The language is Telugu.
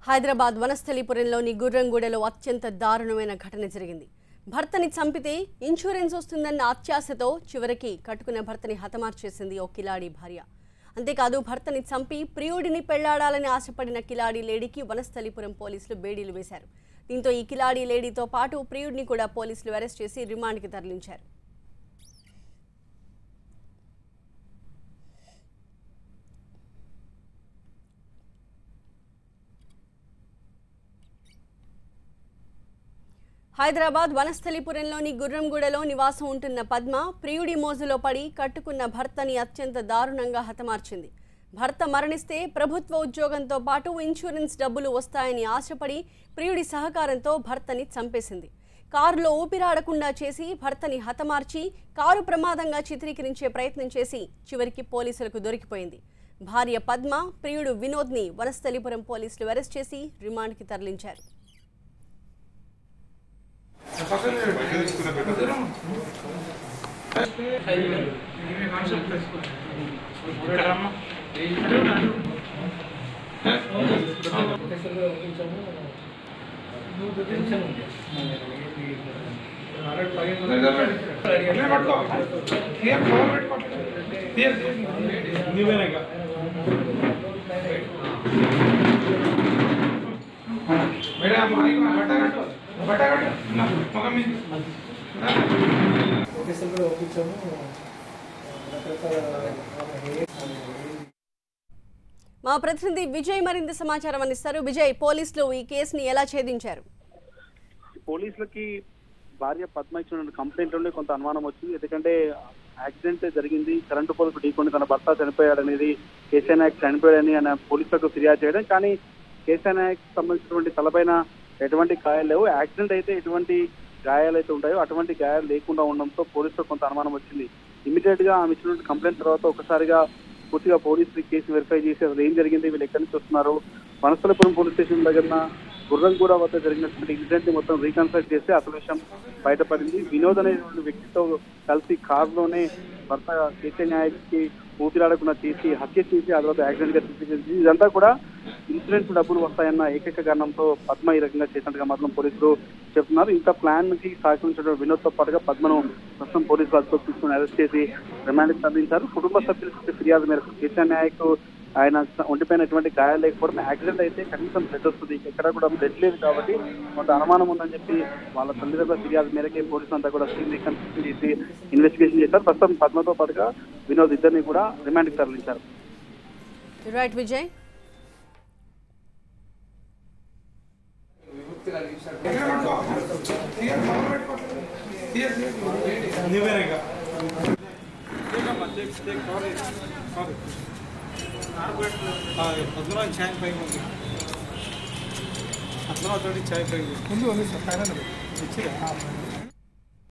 హైదరాబాద్ వనస్థలిపురంలోని గుర్రంగూడలో అత్యంత దారుణమైన ఘటన జరిగింది భర్తని చంపితే ఇన్సూరెన్స్ వస్తుందన్న అత్యాశతో చివరికి కట్టుకున్న భర్తని హతమార్చేసింది ఓ కిలాడి భార్య అంతేకాదు భర్తని చంపి ప్రియుడిని పెళ్లాడాలని ఆశపడిన కిలాడి లేడీకి వనస్థలిపురం పోలీసులు బేడీలు వేశారు దీంతో ఈ కిలాడి లేడీతో పాటు ప్రియుడిని కూడా పోలీసులు అరెస్ట్ చేసి రిమాండ్కి తరలించారు హైదరాబాద్ వనస్థలిపురంలోని గుర్రంగూడలో నివాసం ఉంటున్న పద్మ ప్రియుడి మోజులో పడి కట్టుకున్న భర్తని అత్యంత దారుణంగా హతమార్చింది భర్త మరణిస్తే ప్రభుత్వ ఉద్యోగంతో పాటు ఇన్సూరెన్స్ డబ్బులు వస్తాయని ఆశపడి ప్రియుడి సహకారంతో భర్తని చంపేసింది కారులో ఊపిరాడకుండా చేసి భర్తని హతమార్చి కారు ప్రమాదంగా చిత్రీకరించే ప్రయత్నం చేసి చివరికి పోలీసులకు దొరికిపోయింది భార్య పద్మ ప్రియుడు వినోద్ని వనస్థలిపురం పోలీసులు అరెస్ట్ చేసి రిమాండ్కి తరలించారు పోలీసులు కూడా ఒప్పించాము రకరకాల మా ప్రతినిధి విజయ్ మరింత సమాచారం అందిస్తారు విజయ్ పోలీసులు ఈ కేసుని ఎలా ఛేదించారు పోలీసులకి భార్య పద్మ ఇచ్చిన కంప్లైంట్ లోనే కొంత అనుమానం వచ్చింది ఎందుకంటే యాక్సిడెంట్ జరిగింది కరెంటు పోలకు ఢీకొని తన భర్త చనిపోయాడనేది కేసీ నాయక్ చనిపోయాడని ఆయన పోలీసులకు ఫిర్యాదు చేయడం కానీ కేసీ నాయక్ సంబంధించినటువంటి తలపైన ఎటువంటి గాయాలు లేవు యాక్సిడెంట్ అయితే ఎటువంటి గాయాలు అయితే ఉంటాయో అటువంటి గాయాలు లేకుండా ఉండడంతో పోలీసులకు కొంత అనుమానం వచ్చింది ఇమీడియట్ గా ఆమె ఇచ్చినటువంటి కంప్లైంట్ తర్వాత ఒకసారిగా పూర్తిగా పోలీసులు ఈ కేసు వెరిఫై చేసి అసలు ఏం జరిగింది వీళ్ళు ఎక్కడి నుంచి వస్తున్నారు వనస్థలపురం పోలీస్ స్టేషన్ దగ్గర గుర్రంగూడ వద్ద జరిగినటువంటి ఇన్సిడెంట్ ని మొత్తం రీకన్స్ట్రక్ట్ చేసి అసలు విషయం బయటపడింది వినోద్ అనేటువంటి వ్యక్తితో కలిసి కారులోనే భర్త కేసీ నాయక్ కి ఊపిరాడకుండా చేసి హత్య చేసి ఆ తర్వాత యాక్సిడెంట్ గా చిత్రీకరించి ఇదంతా కూడా ఇన్సూరెన్స్ డబ్బులు వస్తాయన్న ఏకైక కారణంతో పద్మ ఈ రకంగా చేసినట్టుగా మాత్రం పోలీసులు చెప్తున్నారు ఇంత ప్లాన్ కి సహకరించిన వినోద్ తో పాటుగా పద్మను ప్రస్తుతం పోలీసులు అదుపులోకి తీసుకుని అరెస్ట్ చేసి రిమాండ్ తరలించారు కుటుంబ సభ్యుల నుంచి ఫిర్యాదు మేరకు కేసీ నాయక్ ఆయన ఒంటిపైన ఎటువంటి గాయాలు లేకపోవడం యాక్సిడెంట్ అయితే కనీసం బ్లడ్ వస్తుంది ఎక్కడ కూడా బ్లడ్ లేదు కాబట్టి కొంత అనుమానం ఉందని చెప్పి వాళ్ళ తల్లిదండ్రుల ఫిర్యాదు మేరకే పోలీసులు అంతా కూడా సీన్ రీకన్స్ట్రక్షన్ చేసి ఇన్వెస్టిగేషన్ చేశారు ప్రస్తుతం పద్మతో పాటుగా వినోద్ ఇద్దరిని కూడా రిమాండ్కి తరలించారు రైట్ విజయ్ పద్మనాభ ఛాయ్ పై ఉంది పద్మనాభ తోటి ఛాయ్ పై ఉంది ముందు ఉంది సార్ పైన ఇచ్చిరా